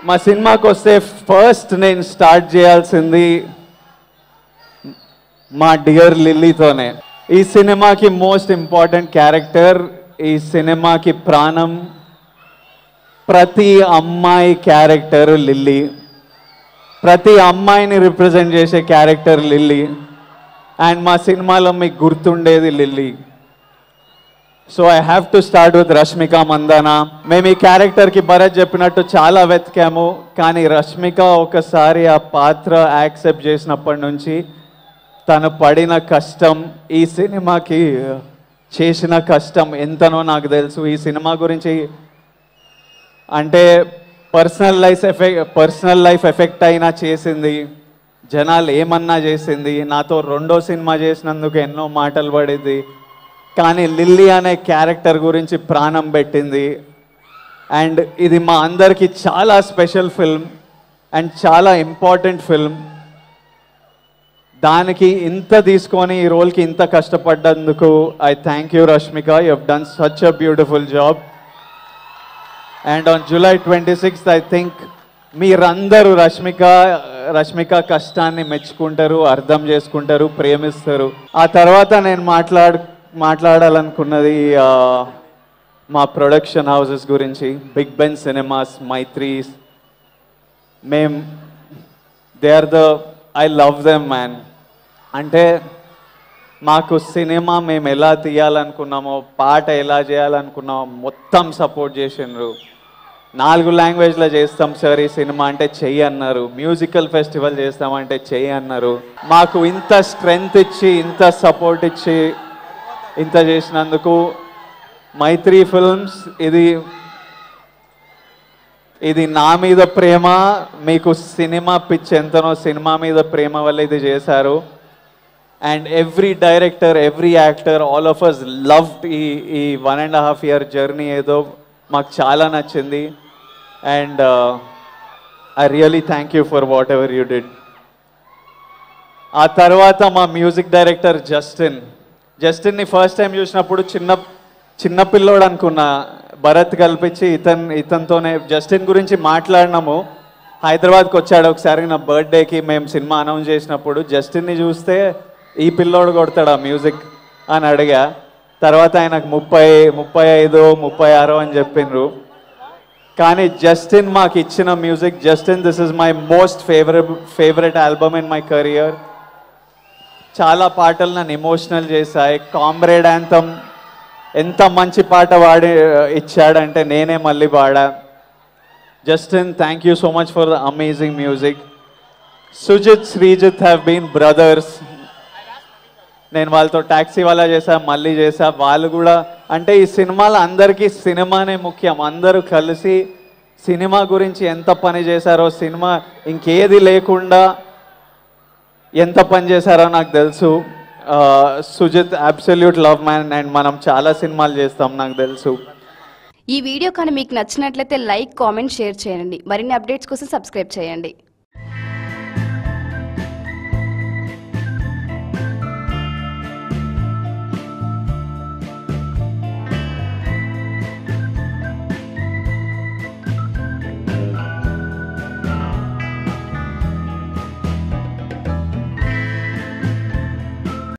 మా సినిమాకి వస్తే ఫస్ట్ నేను స్టార్ట్ చేయాల్సింది మా డియర్ లిల్లీతోనే ఈ సినిమాకి మోస్ట్ ఇంపార్టెంట్ క్యారెక్టర్ ఈ సినిమాకి ప్రాణం ప్రతి అమ్మాయి క్యారెక్టర్ లిల్లీ ప్రతి అమ్మాయిని రిప్రజెంట్ చేసే క్యారెక్టర్ లిల్లీ అండ్ మా సినిమాలో మీకు గుర్తుండేది Lily so I have to start with Rashmika Mandanna మేము ఈ క్యారెక్టర్కి భరత్ చెప్పినట్టు చాలా వెతికాము కానీ రష్మిక ఒకసారి ఆ పాత్ర యాక్సెప్ట్ చేసినప్పటి నుంచి తను పడిన కష్టం ఈ సినిమాకి చేసిన కష్టం ఎంతనో నాకు తెలుసు ఈ సినిమా గురించి అంటే personal life effect personal life effect అయినా చేసింది జనాలు ఏమన్నా చేసింది నాతో రెండో సినిమా చేసినందుకు ఎన్నో మాటలు పడింది కానీ లిల్లీ అనే క్యారెక్టర్ గురించి ప్రాణం పెట్టింది అండ్ ఇది మా అందరికీ చాలా స్పెషల్ ఫిల్మ్ అండ్ చాలా ఇంపార్టెంట్ ఫిల్మ్ దానికి ఇంత తీసుకొని ఈ రోల్కి ఇంత కష్టపడ్డందుకు I thank you Rashmika you have done such a beautiful job and on July twenty sixth I think మీరందరూ రష్మిక రష్మిక కష్టాన్ని మెచ్చుకుంటారు అర్థం చేసుకుంటారు ప్రేమిస్తారు ఆ తర్వాత నేను మాట్లాడు మాట్లాడాలనుకున్నది ఆ, మా ప్రొడక్షన్ హౌసెస్ గురించి బిగ్ బెన్ సినిమాస్ మైత్రీస్ మేం they are the I love them man అంటే మాకు సినిమా మేము ఎలా తీయాలనుకున్నామో పాట ఎలా చేయాలనుకున్నామో మొత్తం సపోర్ట్ చేసిండ్రు నాలుగు లాంగ్వేజ్లో చేస్తాం సార్ ఈ సినిమా అంటే చెయ్యి అన్నారు మ్యూజికల్ ఫెస్టివల్ చేస్తామంటే చెయ్యి అన్నారు మాకు ఇంత స్ట్రెంగ్త్ ఇచ్చి ఇంత సపోర్ట్ ఇచ్చి ఇంత చేసినందుకు మైత్రి ఫిల్మ్స్ ఇది ఇది నా మీద ప్రేమ మీకు సినిమా పిచ్ ఎంతనో సినిమా మీద ప్రేమ వల్ల ఇది చేశారు and every director every actor all of us loved ఈ ఈ one and half year journey ఏదో మాకు చాలా నచ్చింది and I really thank you for whatever you did ఆ తర్వాత మా మ్యూజిక్ డైరెక్టర్ జస్టిన్ జస్టిన్ని ఫస్ట్ టైం చూసినప్పుడు చిన్న చిన్న పిల్లోడు అనుకున్నా భరత్ కల్పించి ఇతన్ ఇతనితోనే జస్టిన్ గురించి మాట్లాడినాము హైదరాబాద్కి వచ్చాడు ఒకసారి నా బర్త్డేకి మేము సినిమా అనౌన్స్ చేసినప్పుడు జస్టిన్ని చూస్తే ఈ పిల్లోడు కొడతాడా మ్యూజిక్ అని అడిగా తర్వాత ఆయనకు ముప్పై ముప్పై ఐదు ముప్పై ఆరు అని చెప్పిండ్రు కానీ జస్టిన్ మాకు ఇచ్చిన music Justin this is my most favourite favourite album in my career చాలా పాటలు నన్ను ఎమోషనల్ చేశాయి కామ్రేడ్ యాంథమ్ ఎంత మంచి పాట వాడి ఇచ్చాడంటే నేనే మళ్ళీ పాడా Justin thank you so much for the amazing music Sujith Sreejith have been brothers నేను వాళ్ళతో ట్యాక్సీ వాళ్ళ చేసా మళ్ళీ చేసా వాళ్ళు కూడా అంటే ఈ సినిమాలో అందరికీ సినిమానే ముఖ్యం అందరూ కలిసి సినిమా గురించి ఎంత పని చేశారో సినిమా ఇంకేది లేకుండా ఎంత పని చేశారో నాకు తెలుసు ఆ, Sujith absolute love man and మనం చాలా సినిమాలు చేస్తాం నాకు తెలుసు ఈ వీడియో కానీ మీకు నచ్చినట్లయితే లైక్ కామెంట్ షేర్ చేయండి మరిన్ని అప్డేట్స్ కోసం సబ్స్క్రైబ్ చేయండి